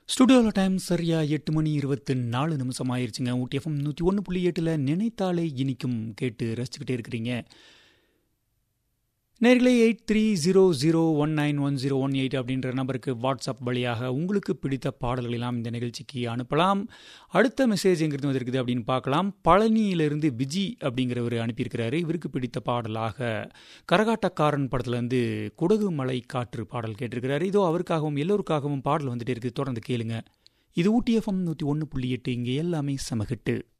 ஸ்டுடியோவில் டைம் சரியா எட்டு மணி இருபத்தி நாலு நிமிஷம் ஆயிருச்சுங்க ஊட்டி எஃப்எம் நூற்றி ஒன்று புள்ளி எட்டில் நினைத்தாலே இனிக்கும் கேட்டு ரசிச்சுக்கிட்டே இருக்கிறீங்க நேர்களே eight three zero zero one nine one zero one eight அப்படின்ற நம்பருக்கு வாட்ஸ்அப் வழியாக உங்களுக்கு பிடித்த பாடல்கள் எல்லாம் இந்த நிகழ்ச்சிக்கு அனுப்பலாம் அடுத்த மெசேஜ் எங்கிருந்து வந்திருக்குது அப்படின்னு பார்க்கலாம் பழனியிலிருந்து விஜி அப்படிங்கிறவர் அனுப்பியிருக்கிறாரு இவருக்கு பிடித்த பாடலாக கரகாட்டக்காரன் படத்துலேருந்து குடகு மலை காற்று பாடல் கேட்டிருக்கிறாரு இதோ அவருக்காகவும் எல்லோருக்காகவும் பாடல் வந்துட்டு இருக்குது தொடர்ந்து கேளுங்க இது ஊட்டி எஃப்எம் நூற்றி ஒன்று புள்ளி எட்டு இங்கே எல்லாமே சமகட்டு